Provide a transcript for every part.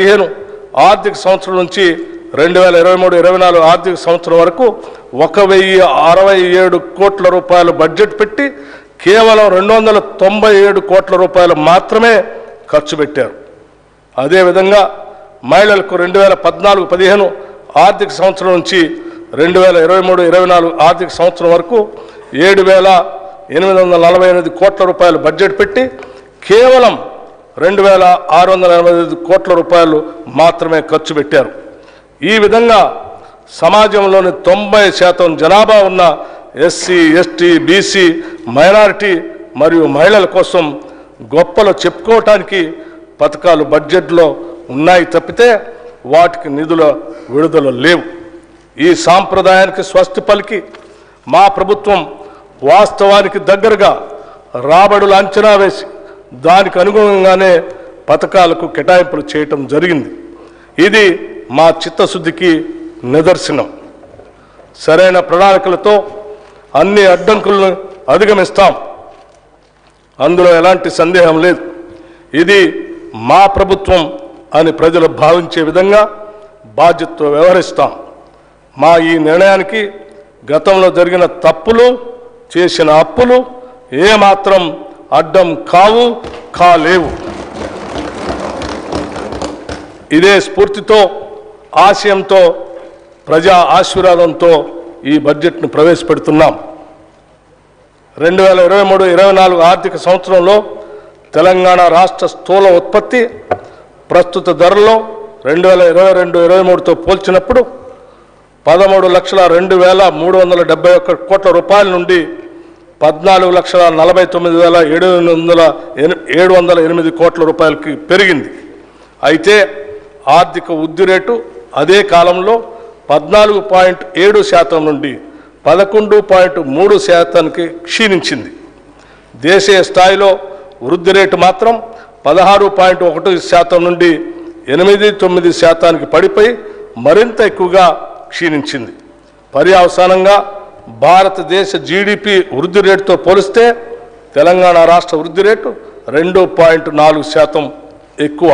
పదిహేను ఆర్థిక సంవత్సరం నుంచి రెండు వేల ఇరవై మూడు ఇరవై నాలుగు ఆర్థిక సంవత్సరం వరకు ఒక వెయ్యి అరవై ఏడు కోట్ల రూపాయలు బడ్జెట్ పెట్టి కేవలం రెండు వందల తొంభై ఏడు కోట్ల రూపాయలు మాత్రమే ఖర్చు పెట్టారు అదేవిధంగా మహిళలకు రెండు వేల పద్నాలుగు పదిహేను ఆర్థిక సంవత్సరం నుంచి రెండు వేల ఇరవై మూడు ఇరవై నాలుగు ఆర్థిక సంవత్సరం వరకు ఏడు వేల ఎనిమిది వందల నలభై ఎనిమిది కోట్ల రూపాయలు బడ్జెట్ పెట్టి కేవలం రెండు వేల ఆరు వందల ఎనభై ఐదు కోట్ల రూపాయలు మాత్రమే ఖర్చు పెట్టారు ఈ విధంగా సమాజంలోని తొంభై శాతం జనాభా ఉన్న ఎస్సీ ఎస్టీ బీసీ మైనారిటీ మరియు మహిళల కోసం గొప్పలు చెప్పుకోవటానికి పథకాలు బడ్జెట్లో ఉన్నాయి తప్పితే వాటికి నిధుల విడుదల లేవు ఈ సాంప్రదాయానికి స్వస్తి పలికి మా ప్రభుత్వం వాస్తవానికి దగ్గరగా రాబడులు అంచనా వేసి దానికి అనుగుణంగానే పథకాలకు కేటాయింపులు చేయటం జరిగింది ఇది మా చిత్తశుద్ధికి నిదర్శనం సరైన ప్రణాళికలతో అన్ని అడ్డంకులను అధిగమిస్తాం అందులో ఎలాంటి సందేహం లేదు ఇది మా ప్రభుత్వం అని ప్రజలు భావించే విధంగా బాధ్యతతో వ్యవహరిస్తాం మా ఈ నిర్ణయానికి గతంలో జరిగిన తప్పులు చేసిన అప్పులు ఏమాత్రం అడ్డం కావు కాలేవు ఇదే స్ఫూర్తితో ఆశయంతో ప్రజా ఆశీర్వాదంతో ఈ బడ్జెట్ను ప్రవేశపెడుతున్నాం రెండు వేల ఇరవై మూడు ఇరవై నాలుగు ఆర్థిక సంవత్సరంలో తెలంగాణ రాష్ట్ర స్థూల ఉత్పత్తి ప్రస్తుత ధరల్లో రెండు వేల ఇరవై రెండు ఇరవై మూడుతో పోల్చినప్పుడు పదమూడు లక్షల రెండు వేల మూడు వందల డెబ్బై ఒక్క కోట్ల రూపాయల నుండి పద్నాలుగు లక్షల నలభై తొమ్మిది వేల ఏడు వందల ఎని- ఏడు వందల ఎనిమిది కోట్ల రూపాయలకి పెరిగింది అయితే ఆర్థిక వృద్ధి రేటు అదే కాలంలో పద్నాలుగు పాయింట్ ఏడు శాతం నుండి పదకొండు పాయింట్ మూడు శాతానికి క్షీణించింది దేశీయ స్థాయిలో వృద్ధి రేటు మాత్రం పదహారు పాయింట్ ఒకటి శాతం నుండి ఎనిమిది తొమ్మిది శాతానికి పడిపోయి మరింత ఎక్కువగా క్షీణించింది పర్యావసానంగా భారతదేశ జీడిపి వృద్ధి రేటుతో పోలిస్తే తెలంగాణ రాష్ట్ర వృద్ధి రేటు రెండు పాయింట్ నాలుగు శాతం ఎక్కువ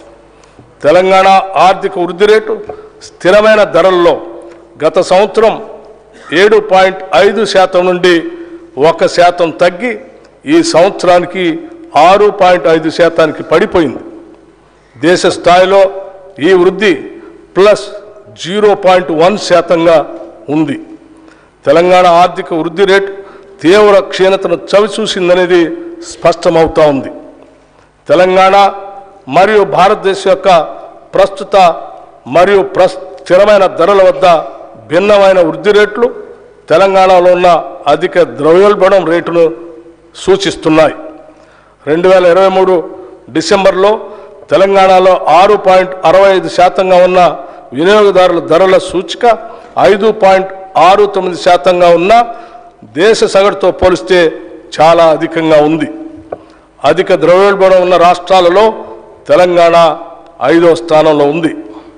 తెలంగాణ ఆర్థిక వృద్ధి రేటు స్థిరమైన ధరల్లో గత సంవత్సరం ఏడు పాయింట్ ఐదు శాతం నుండి ఒక శాతం తగ్గి ఈ సంవత్సరానికి ఆరు పాయింట్ ఐదు శాతానికి పడిపోయింది దేశ స్థాయిలో ఈ వృద్ధి ప్లస్ జీరో పాయింట్ వన్ శాతంగా ఉంది తెలంగాణ ఆర్థిక వృద్ధి రేటు తీవ్ర క్షీణతను చవిచూసిందనేది స్పష్టమవుతా ఉంది తెలంగాణ మరియు భారతదేశం యొక్క ప్రస్తుత మరియు ప్రస్ స్థిరమైన ధరల వద్ద భిన్నమైన వృద్ధి రేట్లు తెలంగాణలో ఉన్న అధిక ద్రవ్యోల్బణం రేటును సూచిస్తున్నాయి రెండు వేల ఇరవై మూడు డిసెంబర్లో తెలంగాణలో ఆరు పాయింట్ అరవై ఐదు శాతంగా ఉన్న వినియోగదారుల ధరల సూచిక ఐదు పాయింట్ ఆరు తొమ్మిది శాతంగా ఉన్న దేశ సగటుతో పోలిస్తే చాలా అధికంగా ఉంది అధిక ద్రవ్యోల్బణం ఉన్న రాష్ట్రాలలో తెలంగాణ ఐదో స్థానంలో ఉంది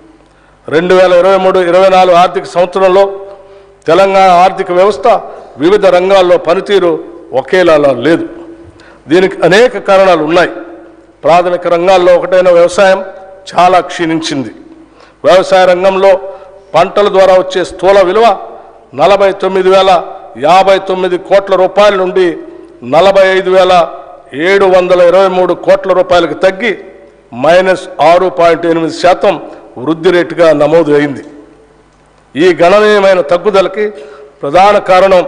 రెండు వేల ఇరవై మూడు ఇరవై నాలుగు ఆర్థిక సంవత్సరంలో తెలంగాణ ఆర్థిక వ్యవస్థ వివిధ రంగాల్లో పనితీరు ఒకేలా లేదు దీనికి అనేక కారణాలు ఉన్నాయి ప్రాథమిక రంగాల్లో ఒకటైన వ్యవసాయం చాలా క్షీణించింది వ్యవసాయ రంగంలో పంటల ద్వారా వచ్చే స్థూల విలువ నలభై తొమ్మిది వేల యాభై తొమ్మిది కోట్ల రూపాయల నుండి నలభై ఐదు వేల ఏడు వందల ఇరవై మూడు కోట్ల రూపాయలకు తగ్గి మైనస్ ఆరు పాయింట్ ఎనిమిది శాతం వృద్ధి రేటుగా నమోదు అయింది ఈ గణనీయమైన తగ్గుదలకి ప్రధాన కారణం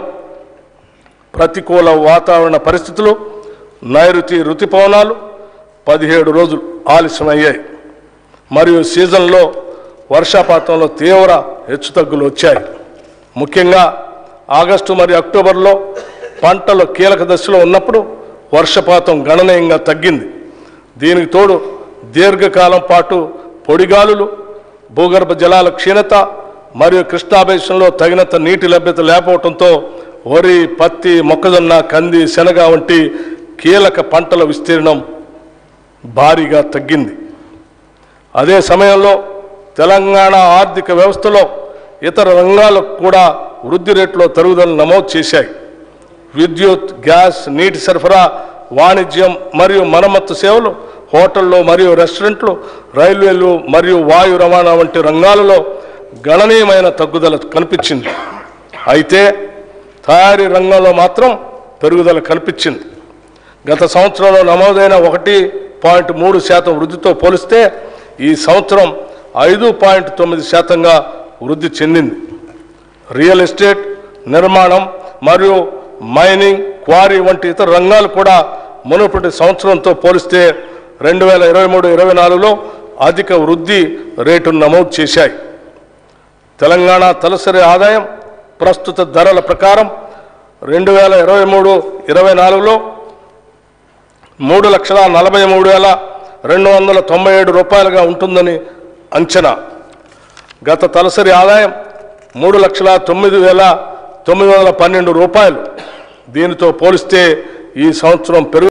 ప్రతికూల వాతావరణ పరిస్థితులు నైరుతి రుతుపవనాలు పదిహేడు రోజులు ఆలస్యమయ్యాయి మరియు సీజన్లో వర్షపాతంలో తీవ్ర హెచ్చుతగ్గులు వచ్చాయి ముఖ్యంగా ఆగస్టు మరియు అక్టోబర్లో పంటలు కీలక దశలో ఉన్నప్పుడు వర్షపాతం గణనీయంగా తగ్గింది దీనికి తోడు దీర్ఘకాలం పాటు పొడిగాలులు భూగర్భ జలాల క్షీణత మరియు కృష్ణాబేశంలో తగినంత నీటి లభ్యత లేకపోవడంతో వరి పత్తి మొక్కజొన్న కంది శనగ వంటి కీలక పంటల విస్తీర్ణం భారీగా తగ్గింది అదే సమయంలో తెలంగాణ ఆర్థిక వ్యవస్థలో ఇతర రంగాలకు కూడా వృద్ధి రేట్లో తరుగుదల నమోదు చేశాయి విద్యుత్ గ్యాస్ నీటి సరఫరా వాణిజ్యం మరియు మరమ్మత్తు సేవలు హోటళ్ళు మరియు రెస్టారెంట్లు రైల్వేలు మరియు వాయు రవాణా వంటి రంగాలలో గణనీయమైన తగ్గుదల కనిపించింది అయితే తయారీ రంగంలో మాత్రం పెరుగుదల కనిపించింది గత సంవత్సరంలో నమోదైన ఒకటి పాయింట్ మూడు శాతం వృద్ధితో పోలిస్తే ఈ సంవత్సరం ఐదు పాయింట్ తొమ్మిది శాతంగా వృద్ధి చెందింది రియల్ ఎస్టేట్ నిర్మాణం మరియు మైనింగ్ క్వారీ వంటి ఇతర రంగాలు కూడా మునుపటి సంవత్సరంతో పోలిస్తే రెండు వేల ఇరవై మూడు ఇరవై నాలుగులో అధిక వృద్ధి రేటును నమోదు చేశాయి తెలంగాణ తలసరి ఆదాయం ప్రస్తుత ధరల ప్రకారం రెండు వేల ఇరవై మూడు ఇరవై నాలుగులో మూడు లక్షల నలభై మూడు వేల రెండు వందల తొంభై ఏడు రూపాయలుగా ఉంటుందని అంచనా గత తలసరి ఆదాయం మూడు లక్షల తొమ్మిది వేల తొమ్మిది వందల పన్నెండు రూపాయలు దీనితో పోలిస్తే ఈ సంవత్సరం పెరుగు